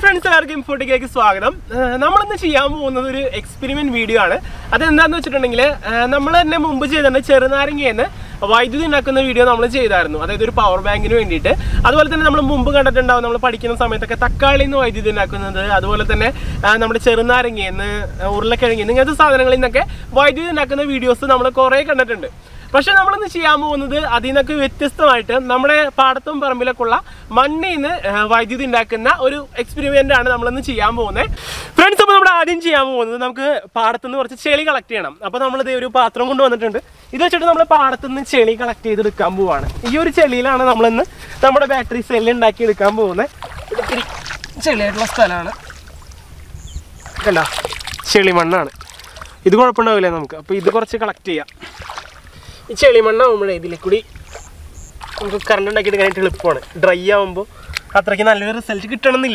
friends എല്ലാവർക്കും ഇൻഫോട്ടിലേക്ക് സ്വാഗതം ഏഹ് നമ്മളിന്ന് ചെയ്യാൻ പോകുന്നത് ഒരു എക്സ്പെരിമെന്റ് വീഡിയോ ആണ് അതെന്താന്ന് വെച്ചിട്ടുണ്ടെങ്കിൽ നമ്മൾ തന്നെ മുമ്പ് ചെയ്തിട്ടുണ്ട് ചെറുനാരങ്ങയെന്ന് വൈദ്യുതി ഉണ്ടാക്കുന്ന വീഡിയോ നമ്മൾ ചെയ്തായിരുന്നു അതായത് ഒരു പവർ ബാങ്കിന് വേണ്ടിയിട്ട് അതുപോലെ തന്നെ നമ്മൾ മുമ്പ് കണ്ടിട്ടുണ്ടാവും നമ്മൾ പഠിക്കുന്ന സമയത്തൊക്കെ തക്കാളിയിൽ നിന്ന് വൈദ്യുതി ഉണ്ടാക്കുന്നത് അതുപോലെ തന്നെ ആ, നമ്മുടെ ചെറുനാരങ്ങയെന്ന് ഉരുളക്കിഴങ്ങി ഇങ്ങനത്തെ സാധനങ്ങളിൽ നിന്നൊക്കെ വൈദ്യുതി ഉണ്ടാക്കുന്ന വീഡിയോസ് നമ്മൾ കുറേ കണ്ടിട്ടുണ്ട് പക്ഷെ നമ്മളിന്ന് ചെയ്യാൻ പോകുന്നത് അതിൽ നിന്നൊക്കെ വ്യത്യസ്തമായിട്ട് നമ്മുടെ പാടത്തും പറമ്പിലൊക്കെ ഉള്ള മണ്ണിൽ നിന്ന് ഏഹ്, വൈദ്യുതി ഉണ്ടാക്കുന്ന ഒരു എക്സ്പെരിമെന്റ് ആണ് നമ്മളിന്ന് ചെയ്യാൻ പോകുന്നത് ഫ്രണ്ട്സ് അപ്പോൾ നമ്മൾ ആദ്യം ചെയ്യാൻ പോകുന്നത് നമുക്ക് പാടത്തു നിന്ന് കുറച്ച് ചെളി കളക്ട് ചെയ്യണം അപ്പോൾ നമ്മളിത് ഒരു പാത്രം കൊണ്ട് വന്നിട്ടുണ്ട് ഇത് വെച്ചിട്ട് നമ്മൾ പാടത്തു നിന്ന് ചെളി കളക്ട് ചെയ്തെടുക്കാൻ പോവാണ് ഈ ഒരു ചെളിയിലാണ് നമ്മളിന്ന് നമ്മുടെ ബാറ്ററി സെല്ല് ഉണ്ടാക്കി എടുക്കാൻ പോകുന്നത് ഇതൊത്തിരി ചെളിയായിട്ടുള്ള സ്ഥലമാണ് കണ്ട ചെളി മണ്ണാണ് ഇത് കുഴപ്പമുണ്ടാവില്ല നമുക്ക് അപ്പോൾ ഇത് കുറച്ച് കളക്ട് ചെയ്യാം ഈ ചെളിമണ്ണാവുമ്പോഴേ ഇതിലെ കൂടി നമുക്ക് കറണ്ട് ഉണ്ടാക്കി എടുക്കാനായിട്ട് എളുപ്പമാണ് ഡ്രൈ ആവുമ്പോൾ അത്രയ്ക്ക് നല്ലൊരു റിസൾട്ട് കിട്ടണമെന്നില്ല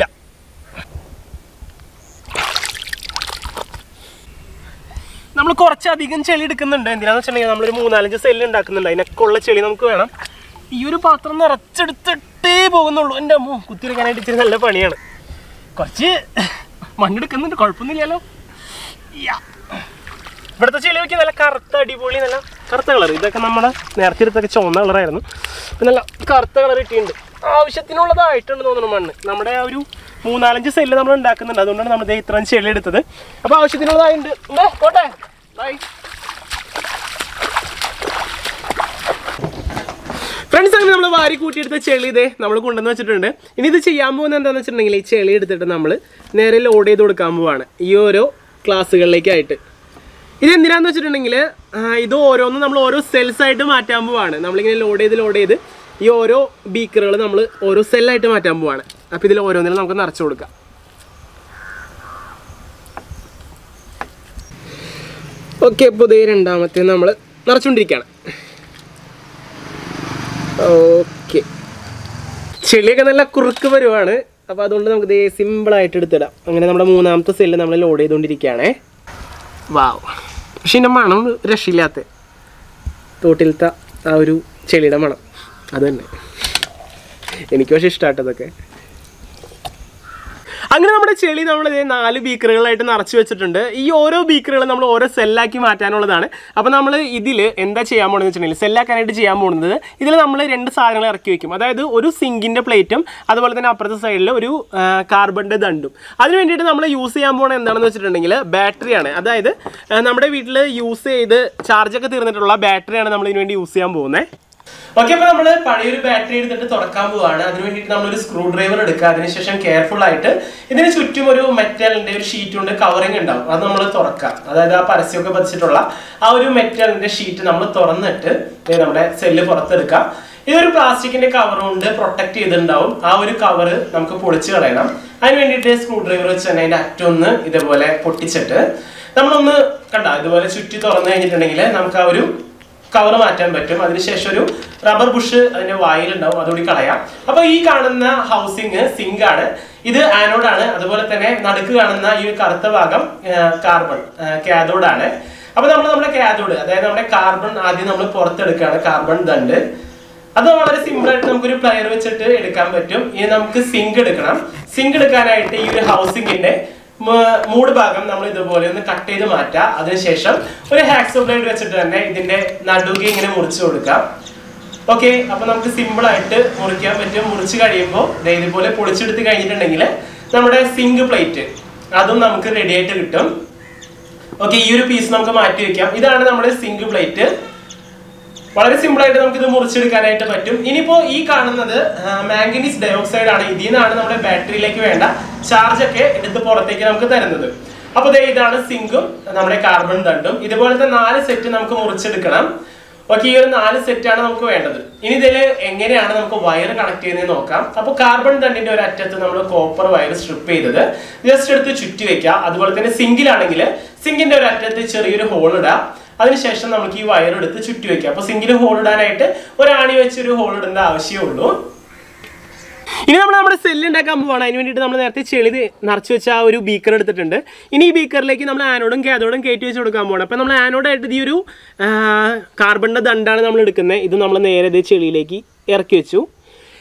നമ്മൾ കുറച്ചധികം ചെളി എടുക്കുന്നുണ്ട് എന്തിനാന്ന് വെച്ചിട്ടുണ്ടെങ്കിൽ നമ്മളൊരു മൂന്നാലഞ്ച് സെല്ല് ഉണ്ടാക്കുന്നുണ്ട് അതിനൊക്കെ ഉള്ള ചെളി നമുക്ക് വേണം ഈ ഒരു പാത്രം നിറച്ചെടുത്തിട്ടേ പോകുന്നുള്ളൂ എൻ്റെ അമ്മോ കുത്തിയെടുക്കാനായിട്ട് ഇച്ചിരി നല്ല പണിയാണ് കുറച്ച് മണ്ണെടുക്കുന്നുണ്ട് കുഴപ്പമൊന്നുമില്ലല്ലോ യാ ഇവിടുത്തെ ചെളിയൊക്കെ നല്ല കറുത്ത അടിപൊളി നല്ല കറുത്ത കളർ ഇതൊക്കെ നമ്മുടെ നേരത്തെ എടുത്തൊക്കെ ചുവന്ന കളറായിരുന്നു ഇപ്പം നല്ല കറുത്ത കളർ ഇട്ടിട്ടുണ്ട് ആവശ്യത്തിനുള്ളതായിട്ടുണ്ട് തോന്നുന്നു മണ്ണ് നമ്മുടെ ആ ഒരു മൂന്നാലഞ്ച് സെല്ല് നമ്മൾ ഉണ്ടാക്കുന്നുണ്ട് അതുകൊണ്ടാണ് നമ്മൾ ദേ ഇത്രയും ചെളി എടുത്തത് അപ്പോൾ ആവശ്യത്തിനുള്ളതായിട്ടുണ്ട് എന്നാ പോട്ടെ ബൈ ഫ്രണ്ട്സ് അങ്ങനെ നമ്മൾ വാരി കൂട്ടിയെടുത്ത ചെളി ഇതേ നമ്മൾ കൊണ്ടുവന്ന് വെച്ചിട്ടുണ്ട് ഇനി ഇത് ചെയ്യാൻ പോകുന്നത് എന്താണെന്ന് വെച്ചിട്ടുണ്ടെങ്കിൽ ഈ ചെളി എടുത്തിട്ട് നമ്മൾ നേരെ ലോഡ് ചെയ്ത് കൊടുക്കാൻ പോവാണ് ഈ ഓരോ ക്ലാസ്സുകളിലേക്കായിട്ട് ഇത് എന്തിനാന്ന് വെച്ചിട്ടുണ്ടെങ്കിൽ ഇത് ഓരോന്നും നമ്മൾ ഓരോ സെൽസ് ആയിട്ട് മാറ്റാൻ പോവാണ് നമ്മളിങ്ങനെ ലോഡ് ചെയ്ത് ലോഡ് ചെയ്ത് ഈ ഓരോ ബീക്കറുകൾ നമ്മൾ ഓരോ സെല്ലായിട്ട് മാറ്റാൻ പോവാണ് അപ്പോൾ ഇതിൽ ഓരോന്നിലും നമുക്ക് നിറച്ച് കൊടുക്കാം ഓക്കെ അപ്പോൾ ഇതേ രണ്ടാമത്തെ നമ്മൾ നിറച്ചുകൊണ്ടിരിക്കുകയാണ് ഓക്കെ ചെളിയൊക്കെ നല്ല കുറുക്ക് വരുവാണ് അപ്പോൾ അതുകൊണ്ട് നമുക്ക് ഇതേ സിമ്പിളായിട്ട് എടുത്തിടാം അങ്ങനെ നമ്മുടെ മൂന്നാമത്തെ സെല്ല് നമ്മൾ ലോഡ് ചെയ്തുകൊണ്ടിരിക്കുകയാണേ വാവ് പക്ഷെ എൻ്റെ മണം രക്ഷയില്ലാത്ത തോട്ടിലത്തെ ആ ഒരു ചെളിയുടെ മണം അത് തന്നെ എനിക്ക് പക്ഷേ ഇഷ്ടമായിട്ടതൊക്കെ അങ്ങനെ നമ്മുടെ ചെളി നമ്മൾ ഇതേ നാല് ബീക്കറുകളായിട്ട് നിറച്ച് വെച്ചിട്ടുണ്ട് ഈ ഓരോ ബീക്കറുകളും നമ്മൾ ഓരോ സെല്ലാക്കി മാറ്റാനുള്ളതാണ് അപ്പോൾ നമ്മൾ ഇതിൽ എന്താ ചെയ്യാൻ പോകുന്നത് വെച്ചിട്ടുണ്ടെങ്കിൽ സെല്ലാക്കാനായിട്ട് ചെയ്യാൻ പോകുന്നത് ഇതിൽ നമ്മൾ രണ്ട് സാധനങ്ങൾ ഇറക്കി വെക്കും അതായത് ഒരു സിങ്കിൻ്റെ പ്ലേറ്റും അതുപോലെ തന്നെ അപ്പുറത്തെ സൈഡിൽ ഒരു കാർബണിൻ്റെ ദണ്ടും അതിന് വേണ്ടിയിട്ട് നമ്മൾ യൂസ് ചെയ്യാൻ പോകുന്നത് എന്താണെന്ന് വെച്ചിട്ടുണ്ടെങ്കിൽ ബാറ്ററിയാണ് അതായത് ആ, നമ്മുടെ വീട്ടിൽ യൂസ് ചെയ്ത് ചാർജൊക്കെ തീർന്നിട്ടുള്ള ബാറ്ററിയാണ് നമ്മൾ ഇതിന് വേണ്ടി യൂസ് ചെയ്യാൻ പോകുന്നത് ഓക്കെ അപ്പൊ നമ്മള് പഴയൊരു ബാറ്ററി എടുത്തിട്ട് തുറക്കാൻ പോവാണ് അതിന് വേണ്ടിയിട്ട് നമ്മളൊരു സ്ക്രൂ ഡ്രൈവർ എടുക്കുക അതിനുശേഷം കെയർഫുൾ ആയിട്ട് ഇതിന് ചുറ്റും ഒരു മെറ്റലിന്റെ ഒരു ഷീറ്റ് കൊണ്ട് കവറിങ് ഉണ്ടാവും അത് നമ്മൾ തുറക്കാം അതായത് ആ പരസ്യമൊക്കെ പതിച്ചിട്ടുള്ള ആ ഒരു മെറ്റലിന്റെ ഷീറ്റ് നമ്മൾ തുറന്നിട്ട് ദേ നമ്മുടെ സെല്ല് പുറത്തെടുക്കാം ഇതൊരു പ്ലാസ്റ്റിക്കിന്റെ കവർ കൊണ്ട് പ്രൊട്ടക്ട് ചെയ്തിട്ടുണ്ടാവും ആ ഒരു കവർ നമുക്ക് പൊളിച്ച് കളയണം അതിന് വേണ്ടിയിട്ട് സ്ക്രൂ ഡ്രൈവർ വെച്ച് തന്നെ അതിന്റെ അറ്റൊന്ന് ഇതേപോലെ പൊട്ടിച്ചിട്ട് നമ്മളൊന്ന് കണ്ട ഇതുപോലെ ചുറ്റി തുറന്നു കഴിഞ്ഞിട്ടുണ്ടെങ്കിൽ നമുക്ക് ആ ഒരു കവർ മാറ്റാൻ പറ്റും അതിനുശേഷം ഒരു റബ്ബർ ബുഷ് അതിന്റെ വായിലുണ്ടാവും അതുകൂടി കളയാം അപ്പൊ ഈ കാണുന്ന ഹൗസിംഗ് സിങ്ക് ആണ് ഇത് ആനോഡ് ആണ് അതുപോലെ തന്നെ നടുക്ക് കാണുന്ന ഈ ഒരു കറുത്ത ഭാഗം കാർബൺ കാഥോഡ് ആണ് അപ്പൊ നമ്മൾ നമ്മുടെ കാഥോഡ് അതായത് നമ്മുടെ കാർബൺ ആദ്യം നമ്മൾ പുറത്തെടുക്കുകയാണ് കാർബൺ ദണ്ട് അത് വളരെ സിമ്പിൾ ആയിട്ട് നമുക്കൊരു പ്ലെയർ വെച്ചിട്ട് എടുക്കാൻ പറ്റും ഇനി നമുക്ക് സിങ്ക് എടുക്കണം സിങ്ക് എടുക്കാനായിട്ട് ഈ ഒരു ഹൗസിങ്ങിന്റെ മൂട് ഭാഗം നമ്മൾ ഇതുപോലെ ഒന്ന് കട്ട് ചെയ്ത് മാറ്റാം അതിനുശേഷം ഒരു ഹാക്സോ ബ്ലേഡ് വെച്ചിട്ട് തന്നെ ഇതിന്റെ നടുകെ ഇങ്ങനെ മുറിച്ചു കൊടുക്കാം ഓക്കെ അപ്പൊ നമുക്ക് സിമ്പിൾ ആയിട്ട് മുറിക്കാൻ പറ്റും മുറിച്ച് കഴിയുമ്പോൾ ദേ ഇതുപോലെ പൊളിച്ചെടുത്ത് കഴിഞ്ഞിട്ടുണ്ടെങ്കിൽ നമ്മുടെ സിങ്ക് പ്ലേറ്റ് അതും നമുക്ക് റെഡി ആയിട്ട് കിട്ടും ഓക്കെ ഈ ഒരു പീസ് നമുക്ക് മാറ്റി വെക്കാം ഇതാണ് നമ്മുടെ സിങ്ക് പ്ലേറ്റ് വളരെ സിമ്പിൾ ആയിട്ട് നമുക്ക് ഇത് മുറിച്ചെടുക്കാനായിട്ട് പറ്റും ഇനിയിപ്പോ ഈ കാണുന്നത് മാംഗനീസ് ഡയോക്സൈഡ് ആണ് ഇതിൽ നിന്നാണ് നമ്മുടെ ബാറ്ററിയിലേക്ക് വേണ്ട ചാർജ് ഒക്കെ എടുത്ത് പുറത്തേക്ക് നമുക്ക് തരുന്നത് അപ്പൊ ദേ ഇതാണ് സിങ്കും നമ്മുടെ കാർബൺ ദണ്ടും ഇതുപോലത്തെ നാല് സെറ്റ് നമുക്ക് മുറിച്ചെടുക്കണം ഓക്കെ ഈ ഒരു നാല് സെറ്റ് ആണ് നമുക്ക് വേണ്ടത് ഇനി ഇതിൽ എങ്ങനെയാണ് നമുക്ക് വയർ കണക്ട് ചെയ്യുന്നത് നോക്കാം അപ്പൊ കാർബൺ ദണ്ടിന്റെ ഒരു അറ്റത്ത് നമ്മൾ കോപ്പർ വയർ സ്ട്രിപ്പ് ചെയ്തത് ജസ്റ്റ് എടുത്ത് ചുറ്റി വെക്കുക അതുപോലെ തന്നെ സിങ്കിലാണെങ്കിൽ സിങ്കിന്റെ ഒരു അറ്റത്ത് ചെറിയൊരു ഹോൾ ഇടാം അതിനുശേഷം നമുക്ക് ഈ വയർ എടുത്ത് ചുറ്റി വെക്കാം അപ്പൊ സിങ്കിൽ ഹോൾ ഇടാനായിട്ട് ഒരാണി വെച്ച് ഒരു ഹോൾ ഇടേണ്ട ആവശ്യമുള്ളൂ ഇനി നമ്മൾ നമ്മുടെ സെല്ല് ഉണ്ടാക്കാൻ പോവാണ് അതിന് വേണ്ടിയിട്ട് നമ്മൾ നേരത്തെ ചെളി തി- നിറച്ച് വെച്ച ആ ഒരു ബീക്കർ എടുത്തിട്ടുണ്ട് ഇനി ഈ ബീക്കറിലേക്ക് നമ്മൾ ആനോഡും കാഥോഡും കയറ്റി വെച്ച് കൊടുക്കാൻ പോകണം അപ്പോൾ നമ്മൾ ആനോഡായിട്ട് ഈ ഒരു കാർബണിൻ്റെ ദണ്ടാണ് നമ്മൾ എടുക്കുന്നത് ഇത് നമ്മൾ നേരെ ഇത് ചെളിയിലേക്ക് ഇറക്കി വെച്ചു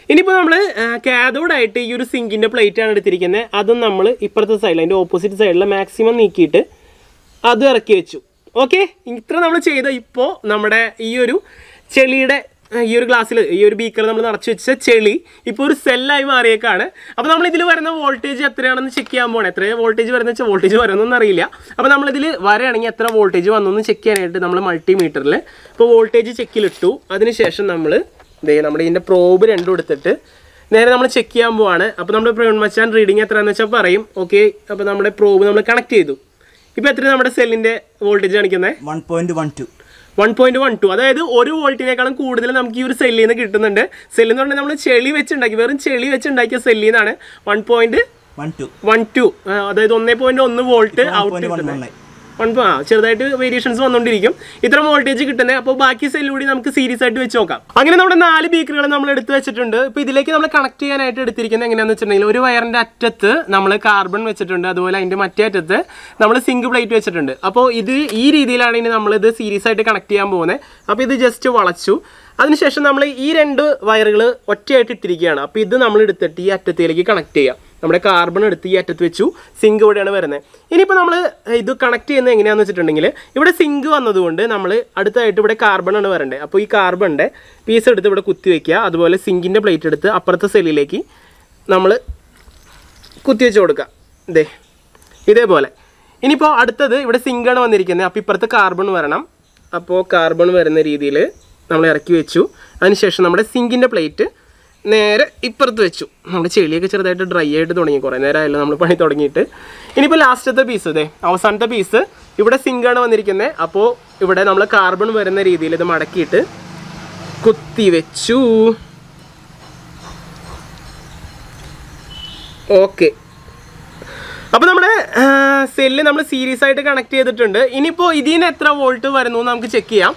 ഇനിയിപ്പോൾ നമ്മൾ കാതോഡായിട്ട് ഈ ഒരു സിങ്കിൻ്റെ പ്ലേറ്റ് ആണ് എടുത്തിരിക്കുന്നത് അതും നമ്മൾ ഇപ്പുറത്തെ സൈഡിൽ അതിൻ്റെ ഓപ്പോസിറ്റ് സൈഡിൽ മാക്സിമം നീക്കിയിട്ട് അതും ഇറക്കി വെച്ചു ഓക്കെ ഇത്ര നമ്മൾ ചെയ്ത ഇപ്പോൾ നമ്മുടെ ഈ ഒരു ചെളിയുടെ ആ, ഈ ഒരു ഗ്ലാസ്സിൽ ഈ ഒരു ബീക്കർ നമ്മൾ നിറച്ച് വെച്ച ചെളി ഇപ്പോൾ ഒരു സെല്ലായി മാറിയേക്കാണ് അപ്പോൾ നമ്മൾ ഇതിൽ വരുന്ന വോൾട്ടേജ് എത്രയാണെന്ന് ചെക്ക് ചെയ്യാൻ പോകണം എത്ര വോൾട്ടേജ് വരുന്ന വെച്ചാൽ വോൾട്ടേജ് വരുന്നൊന്നും അറിയില്ല അപ്പോൾ നമ്മളിതിൽ വരെയാണെങ്കിൽ എത്ര വോൾട്ടേജ് വന്നു ചെക്ക് ചെയ്യാനായിട്ട് നമ്മൾ മൾട്ടിമീറ്ററിൽ ഇപ്പോൾ വോൾട്ടേജ് ചെക്കിലിട്ടു അതിനുശേഷം നമ്മൾ ദേ നമ്മുടെ ഇതിൻ്റെ പ്രോബ് രണ്ടും എടുത്തിട്ട് നേരെ നമ്മൾ ചെക്ക് ചെയ്യാൻ പോവാണ് അപ്പോൾ നമ്മുടെ പ്രവീൺ മച്ചാൻ റീഡിങ് എത്രയാണെന്ന് വെച്ചാൽ പറയും ഓക്കെ അപ്പോൾ നമ്മുടെ പ്രോബ് നമ്മൾ കണക്ട് ചെയ്തു ഇപ്പോൾ എത്ര നമ്മുടെ സെല്ലിൻ്റെ വോൾട്ടേജ് കാണിക്കുന്നത് one point one two one point one two അതായത് ഒരു വോൾട്ടിനേക്കാളും കൂടുതൽ നമുക്ക് ഈ ഒരു സെല്ലിൽ നിന്ന് കിട്ടുന്നുണ്ട് സെല്ല് എന്ന് പറഞ്ഞാൽ നമ്മൾ ചെളി വെച്ചുണ്ടാക്കി വെറും ചെളി വെച്ചുണ്ടാക്കിയ സെല്ലിൽ നിന്നാണ് one point one two one two അതായത് ഒന്നേ പോയിന്റ് ഒന്ന് വോൾട്ട് ഔട്ട് പോയിന്റ് വൺ കിട്ടുന്നത് വൺ വൺ ആ ചെറുതായിട്ട് വേരിയേഷൻസ് വന്നുകൊണ്ടിരിക്കും ഇത്ര വോൾട്ടേജ് കിട്ടുന്നത് അപ്പോൾ ബാക്കി സെല്ല് കൂടി നമുക്ക് സീരീസ് ആയിട്ട് വെച്ച് നോക്കാം അങ്ങനെ നമ്മുടെ നാല് ബീക്കറുകൾ നമ്മൾ എടുത്ത് വെച്ചിട്ടുണ്ട് ഇപ്പോൾ ഇതിലേക്ക് നമ്മൾ കണക്ട് ചെയ്യാനായിട്ട് എടുത്തിരിക്കുന്നത് എങ്ങനെയാണെന്ന് വെച്ചിട്ടുണ്ടെങ്കിൽ ഒരു വയറിൻ്റെ അറ്റത്ത് നമ്മൾ കാർബൺ വെച്ചിട്ടുണ്ട് അതുപോലെ അതിൻ്റെ മറ്റേ അറ്റത്ത് നമ്മൾ സിങ്ക് പ്ലേറ്റ് വെച്ചിട്ടുണ്ട് അപ്പോൾ ഇത് ഈ രീതിയിലാണ് ഇനി നമ്മളിത് സീരീസ് ആയിട്ട് കണക്ട് ചെയ്യാൻ പോകുന്നത് അപ്പോൾ ഇത് ജസ്റ്റ് വളച്ചു അതിനുശേഷം നമ്മൾ ഈ രണ്ട് വയറുകൾ ഒറ്റയായിട്ട് ഇട്ടിരിക്കുകയാണ് അപ്പോൾ ഇത് നമ്മൾ എടുത്തിട്ട് ഈ അറ്റത്തിലേക്ക് കണക്ട് ചെയ്യാം നമ്മുടെ കാർബൺ എടുത്ത് ഈ അറ്റത്ത് വെച്ചു സിങ്ക് ഇവിടെയാണ് വരുന്നത് ഇനിയിപ്പോൾ നമ്മൾ ഇത് കണക്ട് ചെയ്യുന്നത് എങ്ങനെയാണെന്ന് വെച്ചിട്ടുണ്ടെങ്കിൽ ഇവിടെ സിങ്ക് വന്നതുകൊണ്ട് നമ്മൾ അടുത്തായിട്ട് ഇവിടെ കാർബൺ ആണ് വരേണ്ടത് അപ്പോൾ ഈ കാർബണിൻ്റെ പീസ് എടുത്ത് ഇവിടെ കുത്തി വെക്കുക അതുപോലെ സിങ്കിൻ്റെ പ്ലേറ്റ് എടുത്ത് അപ്പുറത്തെ സെല്ലിലേക്ക് നമ്മൾ കുത്തി വെച്ച് കൊടുക്കുക ഇതേ ഇതേപോലെ ഇനിയിപ്പോൾ അടുത്തത് ഇവിടെ സിങ്കാണ് വന്നിരിക്കുന്നത് അപ്പോൾ ഇപ്പുറത്ത് കാർബൺ വരണം അപ്പോൾ കാർബൺ വരുന്ന രീതിയിൽ നമ്മൾ ഇറക്കി വെച്ചു അതിനുശേഷം നമ്മുടെ സിങ്കിൻ്റെ പ്ലേറ്റ് നേരെ ഇപ്പുറത്ത് വെച്ചു നമ്മുടെ ചെളിയൊക്കെ ചെറുതായിട്ട് ഡ്രൈ ആയിട്ട് തുടങ്ങി കുറേ നേരമായല്ലോ നമ്മൾ പണി തുടങ്ങിയിട്ട് ഇനിയിപ്പോൾ ലാസ്റ്റത്തെ പീസ് ഇതേ അവസാനത്തെ പീസ് ഇവിടെ സിങ്കാണ് വന്നിരിക്കുന്നത് അപ്പോൾ ഇവിടെ നമ്മൾ കാർബൺ വരുന്ന രീതിയിൽ ഇത് മടക്കിയിട്ട് കുത്തി വെച്ചു ഓക്കെ അപ്പോൾ നമ്മുടെ സെല്ല് നമ്മൾ സീരീസ് ആയിട്ട് കണക്ട് ചെയ്തിട്ടുണ്ട് ഇനിയിപ്പോൾ ഇതിന് എത്ര വോൾട്ട് വരുന്നു എന്ന് നമുക്ക് ചെക്ക് ചെയ്യാം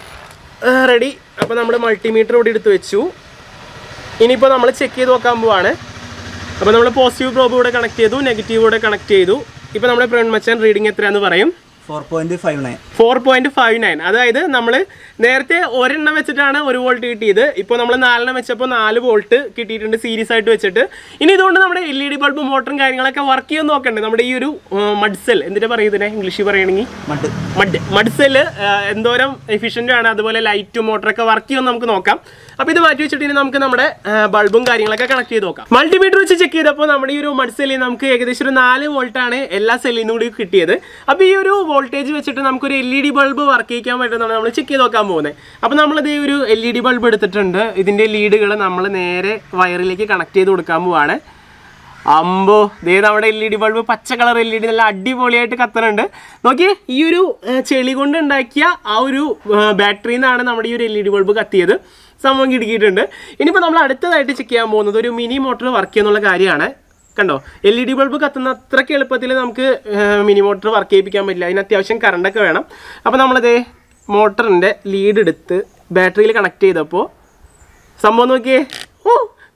റെഡി അപ്പോൾ നമ്മൾ മൾട്ടിമീറ്റർ ഇവിടെ എടുത്ത് വെച്ചു ഇനിയിപ്പോൾ നമ്മൾ ചെക്ക് ചെയ്ത് നോക്കാൻ പോവാണ് അപ്പോൾ നമ്മൾ പോസിറ്റീവ് പ്രോബ് ഇവിടെ കണക്ട് ചെയ്തു നെഗറ്റീവ് ഇവിടെ കണക്ട് ചെയ്തു ഇപ്പോൾ നമ്മുടെ പ്രവൺ മച്ചാൻ റീഡിങ് എത്രയാണെന്ന് പറയും four point five nine four point five nine അതായത് നമ്മൾ നേരത്തെ ഒരെണ്ണം വെച്ചിട്ടാണ് ഒരു വോൾട്ട് കിട്ടിയത് ഇപ്പോൾ നമ്മൾ നാലെണ്ണം വെച്ചപ്പോൾ നാല് വോൾട്ട് കിട്ടിയിട്ടുണ്ട് സീരീസ് ആയിട്ട് വെച്ചിട്ട് ഇനി ഇതുകൊണ്ട് നമ്മുടെ എൽ ഇ ഡി ബൾബ് മോട്ടറും കാര്യങ്ങളൊക്കെ വർക്ക് ചെയ്യാൻ നോക്കണ്ടേ നമ്മുടെ ഈ ഒരു മഡ്സെൽ എന്തിനാ പറയുന്നതിനെ ഇംഗ്ലീഷിൽ പറയുകയാണെങ്കിൽ മഡ് മഡ് മഡ്സെല് എന്തോരം എഫിഷ്യൻ്റ് ആണ് അതുപോലെ ലൈറ്റ് മോട്ടറൊക്കെ വർക്ക് ചെയ്യുമെന്ന് നമുക്ക് നോക്കാം അപ്പോൾ ഇത് മാറ്റി വെച്ചിട്ട് ഇനി നമുക്ക് നമ്മുടെ ബൾബും കാര്യങ്ങളൊക്കെ കണക്ട് ചെയ്ത് നോക്കാം മൾട്ടിമീറ്റർ വെച്ച് ചെക്ക് ചെയ്തപ്പോൾ നമ്മുടെ ഈ ഒരു മഡ് സെല്ലിൽ നമുക്ക് ഏകദേശം ഒരു നാല് വോൾട്ടാണ് എല്ലാ സെല്ലിനും കൂടി കിട്ടിയത് അപ്പോൾ ഈ ഒരു വോൾട്ടേജ് വെച്ചിട്ട് നമുക്കൊരു L E D bulb work ചെയ്യിക്കാൻ പറ്റുന്നതാണ് നമ്മൾ ചെക്ക് ചെയ്ത് നോക്കാൻ പോകുന്നത് അപ്പോൾ നമ്മളിത് ഈ ഒരു എൽ ഇ ഡി ബൾബ് എടുത്തിട്ടുണ്ട് ഇതിൻ്റെ ലീഡുകൾ നമ്മൾ നേരെ വയറിലേക്ക് കണക്ട് ചെയ്ത് കൊടുക്കാൻ പോവാണ് അമ്പോ ദേ നമ്മുടെ എൽ ഇ ഡി ബൾബ് പച്ച കളർ എൽ ഇ ഡി നല്ല അടിപൊളിയായിട്ട് കത്തണുണ്ട് നോക്കിയേ ഈ ഒരു ആ, ചെളി കൊണ്ട് ഉണ്ടാക്കിയ ആ ഒരു ബാറ്ററിയിൽ നിന്നാണ് നമ്മുടെ ഈ ഒരു എൽ ഇ ഡി ബൾബ് കത്തിയത് സംഭവം കിടുക്കിയിട്ടുണ്ട് ഇനിയിപ്പോൾ നമ്മൾ അടുത്തതായിട്ട് ചെക്ക് ചെയ്യാൻ പോകുന്നത് ഒരു മിനി മോട്ടർ വർക്ക് ചെയ്യുന്നുള്ള കാര്യമാണ് കണ്ടോ എൽ ഇ ഡി ബൾബ് കത്തുന്ന അത്രയ്ക്ക് എളുപ്പത്തിൽ നമുക്ക് മിനി മോട്ടർ വർക്ക് ചെയ്യിപ്പിക്കാൻ പറ്റില്ല അതിന് അത്യാവശ്യം കറണ്ടൊക്കെ വേണം അപ്പോൾ നമ്മളതേ മോട്ടറിൻ്റെ ലീഡ് എടുത്ത് ബാറ്ററിയിൽ കണക്ട് ചെയ്തപ്പോൾ സംഭവം നോക്കിയേ ഓ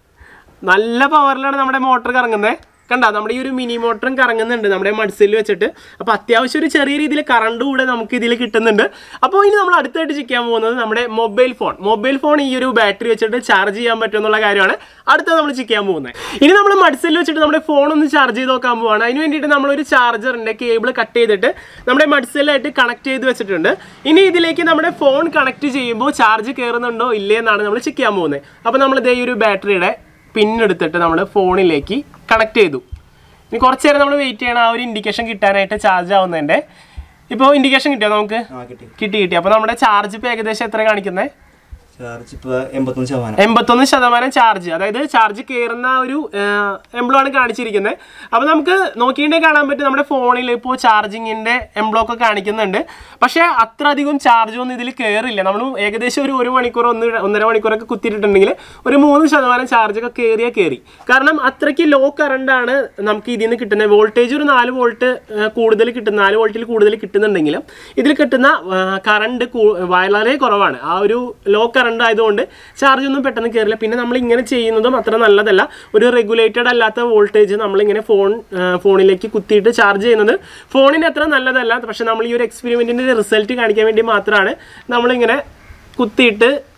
നല്ല പവറിലാണ് നമ്മുടെ മോട്ടർ കറങ്ങുന്നത് കണ്ട നമ്മുടെ ഈ ഒരു മിനി മോട്ടറും കറങ്ങുന്നുണ്ട് നമ്മുടെ മഡ്സിൽ വെച്ചിട്ട് അപ്പോൾ അത്യാവശ്യം ഒരു ചെറിയ രീതിയിൽ കറണ്ട് കൂടെ നമുക്ക് ഇതിൽ കിട്ടുന്നുണ്ട് അപ്പോൾ ഇനി നമ്മൾ അടുത്തായിട്ട് ചെക്ക് ചെയ്യാൻ പോകുന്നത് നമ്മുടെ മൊബൈൽ ഫോൺ മൊബൈൽ ഫോൺ ഈ ഒരു ബാറ്ററി വെച്ചിട്ട് ചാർജ് ചെയ്യാൻ പറ്റും എന്നുള്ള കാര്യമാണ് അടുത്ത നമ്മൾ ചെക്ക് ചെയ്യാൻ പോകുന്നത് ഇനി നമ്മൾ മഡ്സിൽ വെച്ചിട്ട് നമ്മുടെ ഫോൺ ഒന്ന് ചാർജ് ചെയ്ത് നോക്കാൻ പോവാണ് അതിന് വേണ്ടിയിട്ട് നമ്മളൊരു ചാർജറിൻ്റെ കേബിൾ കട്ട് ചെയ്തിട്ട് നമ്മുടെ മഡ്സിലായിട്ട് കണക്ട് ചെയ്ത് വെച്ചിട്ടുണ്ട് ഇനി ഇതിലേക്ക് നമ്മുടെ ഫോൺ കണക്ട് ചെയ്യുമ്പോൾ ചാർജ് കയറുന്നുണ്ടോ ഇല്ലേ എന്നാണ് നമ്മൾ ചെക്ക് ചെയ്യാൻ പോകുന്നത് അപ്പോൾ നമ്മൾ ഇതേ ഈ ഒരു ബാറ്ററിയുടെ പിൻ എടുത്തിട്ട് നമ്മൾ ഫോണിലേക്ക് കണക്ട് ചെയ്തു ഇനി കുറച്ച് നേരം നമ്മൾ വെയിറ്റ് ചെയ്യണം ആ ഒരു ഇൻഡിക്കേഷൻ കിട്ടാനായിട്ട് ചാർജ് ആവുന്നതിൻ്റെ ഇപ്പോൾ ഇൻഡിക്കേഷൻ കിട്ടിയോ നമുക്ക് ആ കിട്ടി കിട്ടി കിട്ടി അപ്പോൾ നമ്മുടെ ചാർജ് ഇപ്പോൾ ഏകദേശം എത്ര കാണിക്കുന്നത് ചാർജ് ഇപ്പോൾ എൺപത്തൊന്ന് ശതമാനം എൺപത്തൊന്ന് ശതമാനം ചാർജ് അതായത് ചാർജ് കയറുന്ന ആ ഒരു എംബ്ലോ ആണ് കാണിച്ചിരിക്കുന്നത് അപ്പോൾ നമുക്ക് നോക്കിയിട്ടുണ്ടെങ്കിൽ കാണാൻ പറ്റും നമ്മുടെ ഫോണിൽ ഇപ്പോൾ ചാർജിങ്ങിൻ്റെ എംബ്ലോ ഒക്കെ കാണിക്കുന്നുണ്ട് പക്ഷേ അത്ര അധികം ചാർജ് ഒന്നും ഇതിൽ കയറില്ല നമ്മൾ ഏകദേശം ഒരു ഒരു മണിക്കൂർ ഒന്ന് ഒന്നര മണിക്കൂറൊക്കെ കുത്തിയിട്ടുണ്ടെങ്കിൽ ഒരു മൂന്ന് ശതമാനം ചാർജൊക്കെ കയറിയാൽ കയറി കാരണം അത്രയ്ക്ക് ലോ കറണ്ടാണ് നമുക്ക് ഇതിൽ നിന്ന് കിട്ടുന്നത് വോൾട്ടേജ് ഒരു നാല് വോൾട്ട് കൂടുതൽ കിട്ടുന്ന നാല് വോൾട്ടിൽ കൂടുതൽ കിട്ടുന്നുണ്ടെങ്കിലും ഇതിൽ കിട്ടുന്ന കറണ്ട് വളരെ കുറവാണ് ആ ഒരു ലോ കറണ്ട് ആയതുകൊണ്ട് ചാർജ് ഒന്നും പെട്ടെന്ന് കയറില്ല പിന്നെ നമ്മൾ ഇങ്ങനെ ചെയ്യുന്നതും അത്ര നല്ലതല്ല ഒരു റെഗുലേറ്റഡ് അല്ലാത്ത വോൾട്ടേജ് നമ്മളിങ്ങനെ ഫോൺ ഫോണിലേക്ക് കുത്തിയിട്ട് ചാർജ് ചെയ്യുന്നത് ഫോണിന് അത്ര നല്ലതല്ല പക്ഷെ നമ്മൾ ഈ ഒരു എക്സ്പെരിമെൻറ്റിൻ്റെ റിസൾട്ട് കാണിക്കാൻ വേണ്ടി മാത്രമാണ് നമ്മളിങ്ങനെ കുത്തിയിട്ട്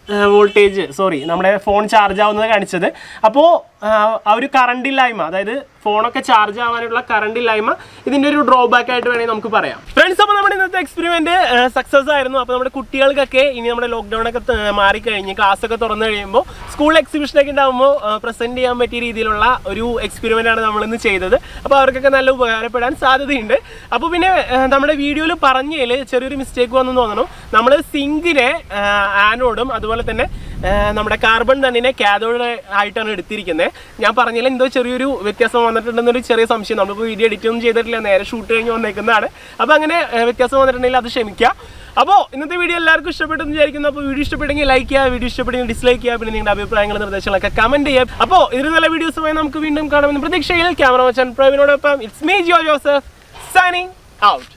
വോൾട്ടേജ് സോറി നമ്മുടെ ഫോൺ ചാർജ് ആവുന്നത് കാണിച്ചത് അപ്പോൾ ആ ഒരു കറണ്ട് ഇല്ലായ്മ അതായത് ഫോണൊക്കെ ചാർജ് ആവാനുള്ള കറണ്ട് ഇല്ലായ്മ ഇതിൻ്റെ ഒരു ഡ്രോബാക്ക് ആയിട്ട് വേണമെങ്കിൽ നമുക്ക് പറയാം ഫ്രണ്ട്സ് അപ്പോൾ നമ്മുടെ ഇന്നത്തെ എക്സ്പെരിമെൻറ്റ് സക്സസ് ആയിരുന്നു അപ്പോൾ നമ്മുടെ കുട്ടികൾക്കൊക്കെ ഇനി നമ്മുടെ ലോക്ക്ഡൗൺ ഒക്കെ ത- മാറിക്കഴിഞ്ഞ് ക്ലാസ് ഒക്കെ തുറന്നു കഴിയുമ്പോൾ സ്കൂൾ എക്സിബിഷൻ ഒക്കെ ഉണ്ടാകുമ്പോൾ പ്രസന്റ് ചെയ്യാൻ പറ്റിയ രീതിയിലുള്ള ഒരു എക്സ്പെരിമെൻ്റ് ആണ് നമ്മൾ ഇന്ന് ചെയ്തത് അപ്പോൾ അവർക്കൊക്കെ നല്ല ഉപകാരപ്പെടാൻ സാധ്യതയുണ്ട് അപ്പോൾ പിന്നെ ആ, നമ്മുടെ വീഡിയോയിൽ പറഞ്ഞതിൽ ചെറിയൊരു മിസ്റ്റേക്ക് വന്നു തോന്നണം നമ്മൾ സിങ്കിനെ ആനോഡും അതുപോലെ തന്നെ ആ, നമ്മുടെ കാർബൺ തണ്ണിനെ കാഥോഡ് ആയിട്ടാണ് എടുത്തിരിക്കുന്നത് ഞാൻ പറഞ്ഞതിൽ എന്തോ ചെറിയൊരു വ്യത്യാസം വന്നിട്ടുണ്ടെന്നൊരു ചെറിയ സംശയം നമ്മളിപ്പോൾ വീഡിയോ എഡിറ്റ് ഒന്നും ചെയ്തിട്ടില്ല നേരെ ഷൂട്ട് കഴിഞ്ഞ് വന്നേക്കുന്നതാണ് അപ്പോൾ അങ്ങനെ ആ, വ്യത്യാസം വന്നിട്ടുണ്ടെങ്കിൽ അത് ക്ഷമിക്കുക അപ്പോൾ ഇന്നത്തെ വീഡിയോ എല്ലാവർക്കും ഇഷ്ടപ്പെട്ടെന്ന് വിചാരിക്കുന്നു അപ്പോൾ വീഡിയോ ഇഷ്ടപ്പെട്ടെങ്കിൽ ലൈക്ക് ചെയ്യുക വീഡിയോ ഇഷ്ടപ്പെട്ടെങ്കിൽ ഡിസ്ലൈക്ക് ചെയ്യുക പിന്നെ നിങ്ങളുടെ അഭിപ്രായങ്ങളും നിർദ്ദേശങ്ങളൊക്കെ കമന്റ് ചെയ്യുക അപ്പോൾ ഇതിന് നല്ല വീഡിയോസുമായി നമുക്ക് വീണ്ടും കാണാമെന്ന് പ്രതീക്ഷയിൽ ക്യാമറ മച്ചാൻ പ്രവീണോടൊപ്പം it's me Jio Joseph signing out